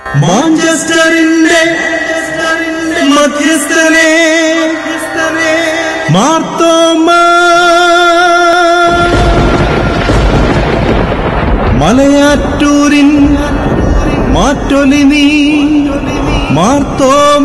മാഞ്ചസ്റ്ററിന്റെ മധ്യസ്ഥനെ മാർത്തോമ മലയാറ്റൂരിൻ മാറ്റൊലി നീ മാർത്തോമ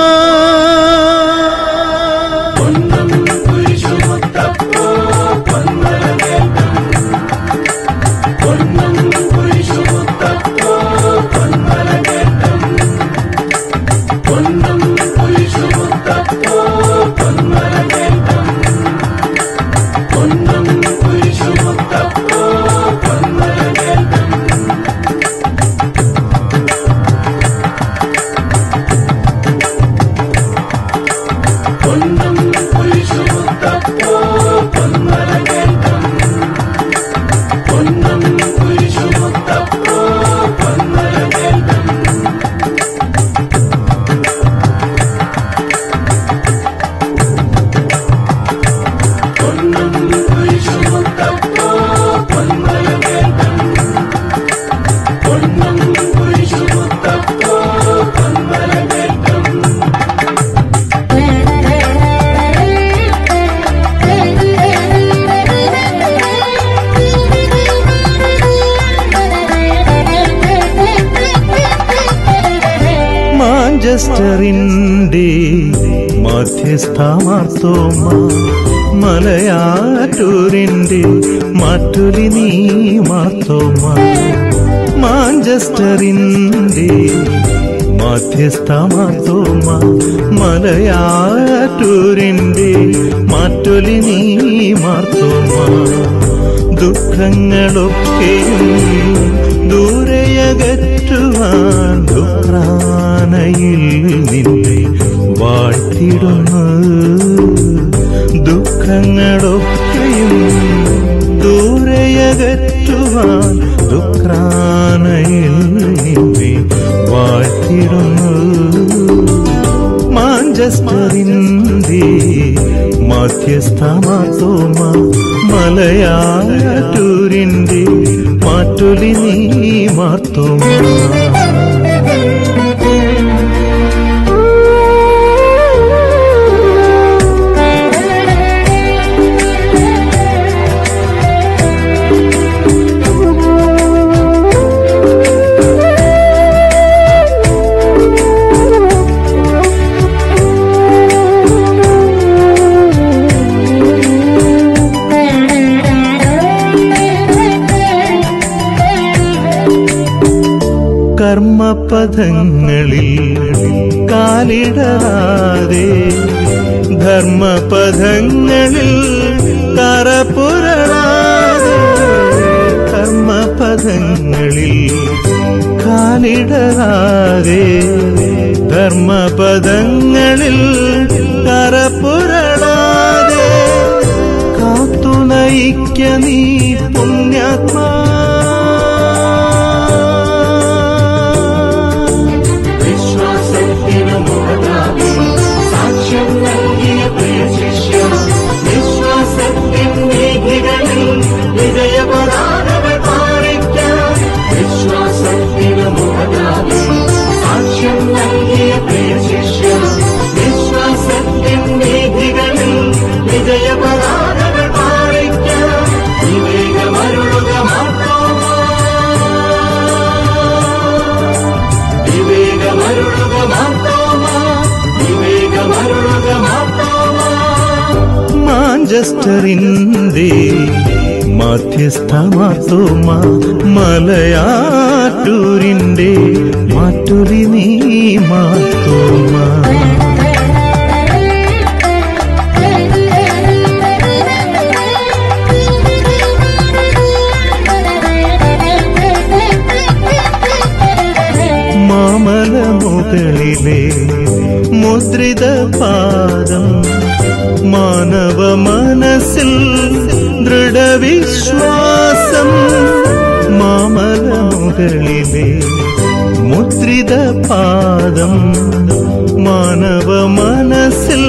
മാഞ്ചസ്റ്ററിന്റെ മധ്യസ്ഥാമാർത്തോമ മലയാറ്റൂരിന്റെ മാറ്റുലി നീ മാർത്തോമ മാഞ്ചസ്റ്ററിന്റെ മധ്യസ്ഥാമാർത്തോമ മലയാറ്റൂരിന്റെ മാറ്റൊലി നീ മാർത്തോമ ദുഃഖങ്ങളൊക്കെയും ദൂരയകറ്റുവാൻ ദുഃഖാനയിൽ നിന്നെ വാഴ്ത്തിടുന്നു ദുഃഖങ്ങളൊക്കെയും ദൂരയകറ്റുവാൻ ദുഃഖാനയിൽ നിന്നെ വാഴ്ത്തിടുന്നു മാഞ്ചസ്റ്ററിന്റെ മധ്യസ്ഥമാത്തോമ മലയാറ്റൂരിന്റെ മാറ്റൊലി നീ മാർത്തോമ കർമ്മപഥങ്ങളിൽ കാലിടാതെ ധർമ്മപഥങ്ങളിൽ കറപുരളാതെ കർമ്മപഥങ്ങളിൽ കാലിടാതെ ധർമ്മപദങ്ങളിൽ കറപുരളാതെ കാത്തു നയിക്ക നീ പുണ്യാത്മാ വിശ്വാസത്തിനു മുഖതാപി സാക്ഷ്യം നൽകിയ പ്രിയ ശിഷ്യ വിശ്വാസത്തിൻ വീഥികളിൽ വിജയപതാകകൾ പാറിക്കാം വിശ്വാസത്തിനു മുഖതാപി സാക്ഷ്യം നൽകിയ പ്രിയ ശിഷ്യ വിശ്വാസത്തിൻ വീഥികളിൽ വിജയപതാകകൾ പാറിക്കാം വിവേകമരുളുക മാത്രമോ വിവേകമരുളുക മാർത്തോമാ വിവേകമരുളുക മാർത്തോമാ മാഞ്ചസ്റ്ററിന്റെ മധ്യസ്ഥമാർത്തോമ മലയാറ്റൂരിന്റെ മാറ്റുലി നീ മാർത്തോമ മാമല മുകളിലെ മുദ്രിത പാദം മാനവ മനസ്സിൽ ദൃഢവിശ്വാസം മാമല മുകളിലെ മുദ്രിത പാദം മാനവ മനസ്സിൽ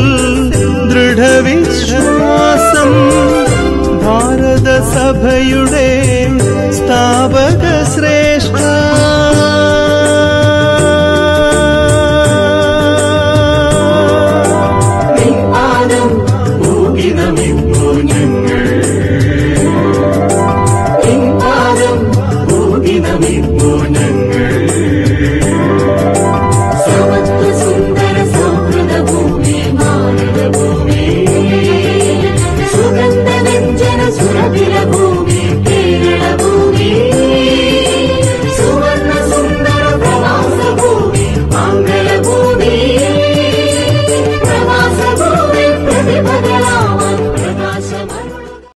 ദൃഢവിശ്വാസം ഭാരത സഭയുടെ സ്ഥാപക ശ്രേഷ്ഠ